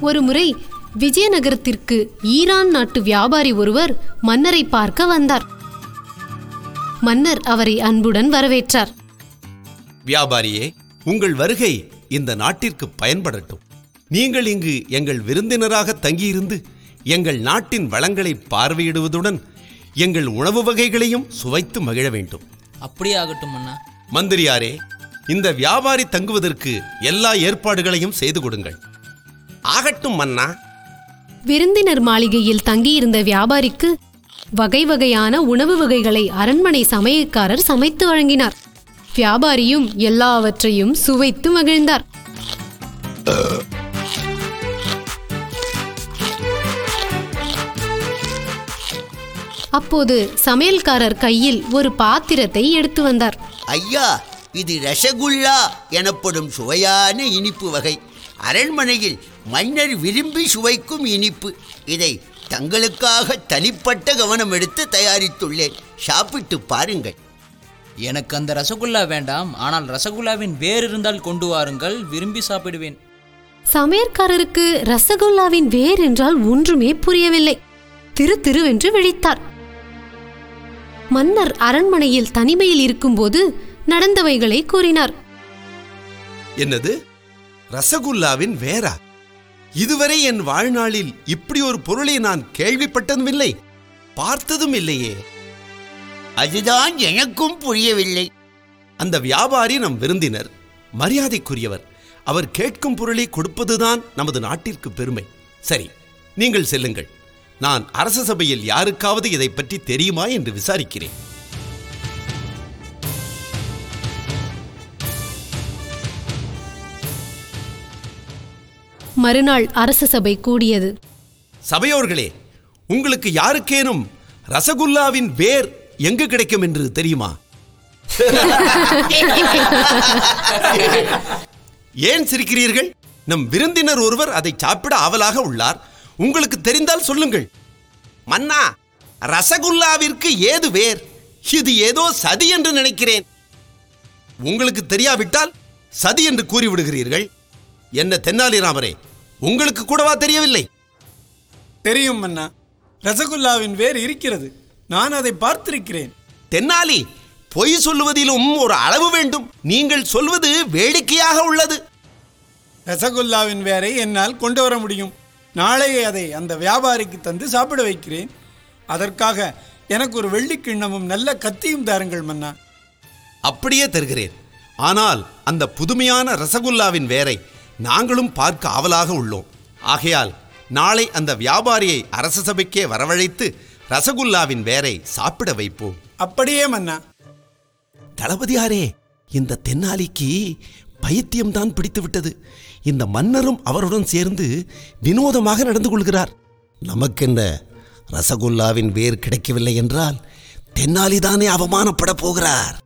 ஒருமுறை விஜயநகரத்திற்கு ஈரான் நாட்டு வியாபாரி ஒருவர் மன்னரை பார்க்க வந்தார் மன்னர் அவரை அன்புடன் வரவேற்றார் வியாபாரியே உங்கள் வருகை இந்த நாட்டிற்கு பயன்படட்டும் நீங்கள் இங்கு எங்கள் விருந்தினராக தங்கியிருந்து எங்கள் நாட்டின் வளங்களை பார்வையிடுவதுடன் எங்கள் உணவு வகைகளையும் சுவைத்து மகிழ வேண்டும் அப்படியே ஆகட்டும் மன்னா மந்திரியாரே இந்த வியாபாரி தங்குவதற்கு எல்லா ஏற்பாடுகளையும் செய்து கொடுங்கள் ஆகட்டும் மன்னா விருந்தினர் மாளிகையில் தங்கியிருந்த வியாபாரிக்கு வகை வகையான உணவு வகைகளை அரண்மனை சமையற்காரர் சமைத்து வழங்கினார் வியாபாரியும் எல்லாவற்றையும் சுவைத்து மகிழ்ந்தார் அப்போது சமையல்காரர் கையில் ஒரு பாத்திரத்தை எடுத்து வந்தார் ஐயா இது ரசகுல்லா எனப்படும் சுவையான இனிப்பு வகை அரண்மனையில் மன்னர் விரும்பி சுவைக்கும் இனிப்பு இதை தங்களுக்காக தனிப்பட்ட கவனம் எடுத்து தயாரித்துள்ளேன் சாப்பிட்டு பாருங்கள் எனக்கு அந்த ரசகுல்லா வேண்டாம் ஆனால் ரசகுல்லாவின் வேர் இருந்தால் கொண்டு வாருங்கள் விரும்பி சாப்பிடுவேன் சமையற்காரருக்கு ரசகுல்லாவின் வேர் என்றால் ஒன்றுமே புரியவில்லை திரு திருவென்று விழித்தார் மன்னர் அரண்மனையில் தனிமையில் இருக்கும்போது நடந்தவைகளை கூறினார் என்னது ரசகுல்லாவின் வேரா இதுவரை என் வாழ்நாளில் இப்படி ஒரு பொருளை நான் கேள்விப்பட்டதும் இல்லை பார்த்ததும் இல்லையே அதுதான் எனக்கும் புரியவில்லை அந்த வியாபாரி நம் விருந்தினர் மரியாதைக்குரியவர் அவர் கேட்கும் பொருளை கொடுப்பதுதான் நமது நாட்டிற்கு பெருமை சரி நீங்கள் செல்லுங்கள் நான் அரச சபையில் யாருக்காவது இதை பற்றி தெரியுமா என்று விசாரிக்கிறேன் மறுநாள் அரச சபை கூடியது சபையோர்களே உங்களுக்கு யாருக்கேனும் ரசகுல்லாவின் வேர் எங்கு கிடைக்கும் என்று தெரியுமா ஏன் சிரிக்கிறீர்கள் நம் விருந்தினர் ஒருவர் அதை சாப்பிட ஆவலாக உள்ளார் உங்களுக்கு தெரிந்தால் சொல்லுங்கள் மன்னா ரசகுல்லாவிற்கு ஏது வேர் இது ஏதோ சதி என்று நினைக்கிறேன் உங்களுக்கு தெரியாவிட்டால் சதி என்று கூறிவிடுகிறீர்கள் என்ன தென்னாலிராமரே உங்களுக்கு கூடவா தெரியவில்லை தெரியும் மன்னா ரசகுல்லாவின் வேர் இருக்கிறது நான் அதை பார்த்திருக்கிறேன் தென்னாலி பொய் சொல்லுவதிலும் ஒரு அளவு வேண்டும் நீங்கள் சொல்வது வேடிக்கையாக உள்ளது ரசகுல்லாவின் வேரை என்னால் கொண்டு வர முடியும் நாளையே அதை அந்த வியாபாரிக்கு தந்து சாப்பிட வைக்கிறேன் அதற்காக எனக்கு ஒரு வெள்ளிக் கிண்ணமும் நல்ல கத்தியும் தாருங்கள் மன்னா அப்படியே தருகிறேன் ஆனால் அந்த புதுமையான ரசகுல்லாவின் வேரை நாங்களும் பார்க்க ஆவலாக உள்ளோம் ஆகையால் நாளை அந்த வியாபாரியை அரச சபைக்கே வரவழைத்து ரசகுல்லாவின் வேரை சாப்பிட வைப்போம் அப்படியே மன்னா தளபதியாரே இந்த தென்னாலிக்கு பைத்தியம்தான் பிடித்து விட்டது இந்த மன்னரும் அவருடன் சேர்ந்து வினோதமாக நடந்து கொள்கிறார் நமக்கென்ன ரசகுல்லாவின் வேர் கிடைக்கவில்லை என்றால் தென்னாலிதானே அவமானப்பட போகிறார்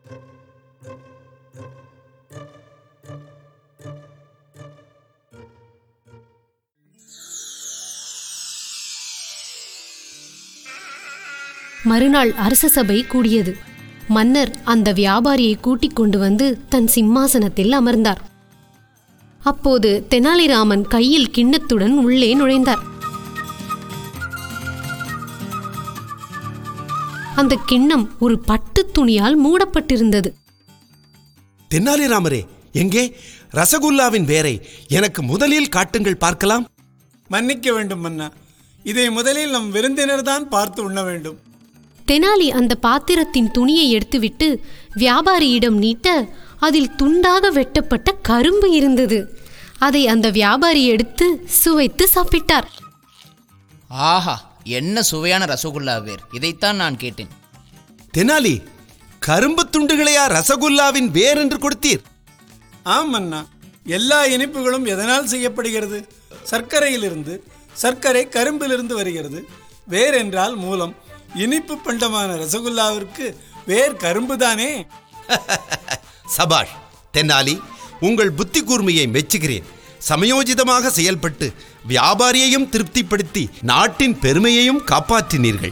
மறுநாள் அரச சபை கூடியது மன்னர் அந்த வியாபாரியை கூட்டிக் கொண்டு வந்து தன் சிம்மாசனத்தில் அமர்ந்தார் அப்போது தெனாலிராமன் கையில் கிண்ணத்துடன் உள்ளே நுழைந்தார் அந்த கிண்ணம் ஒரு பட்டுத் துணியால் மூடப்பட்டிருந்தது தென்னாலிராமரே எங்கே ரசகுல்லாவின் வேரை எனக்கு முதலில் காட்டுங்கள் பார்க்கலாம் மன்னிக்க வேண்டும் மன்னா இதை முதலில் நம் விருந்தினர் தான் பார்த்து உண்ண வேண்டும் தெனாலி அந்த பாத்திரத்தின் துணியை எடுத்துவிட்டு வியாபாரியிடம் நீட்ட அதில் துண்டாக வெட்டப்பட்ட கரும்பு இருந்தது அதை அந்த வியாபாரி எடுத்து சுவைத்து சாப்பிட்டார் ஆஹா என்ன சுவையான ரசகுல்லா வேர் இதைத்தான் நான் கேட்டேன் தெனாலி கரும்பு துண்டுகளையா ரசகுல்லாவின் வேர் என்று கொடுத்தீர் ஆம் மன்னா எல்லா இனிப்புகளும் எதனால் செய்யப்படுகிறது சர்க்கரையிலிருந்து சர்க்கரை கரும்பிலிருந்து வருகிறது வேர் என்றால் மூலம் இனிப்பு பண்டமான ரசகுல்லாவிற்கு வேர் கரும்புதானே சபாஷ் தென்னாலி உங்கள் புத்தி கூர்மையை மெச்சுகிறேன் சமயோஜிதமாக செயல்பட்டு வியாபாரியையும் திருப்திப்படுத்தி நாட்டின் பெருமையையும் காப்பாற்றினீர்கள்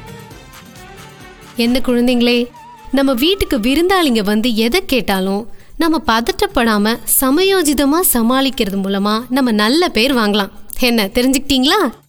என்ன குழந்தைங்களே நம்ம வீட்டுக்கு விருந்தாளிங்க வந்து எதை கேட்டாலும் நம்ம பதட்டப்படாம சமயோஜிதமா சமாளிக்கிறது மூலமா நம்ம நல்ல பேர் வாங்கலாம் என்ன தெரிஞ்சுக்கிட்டீங்களா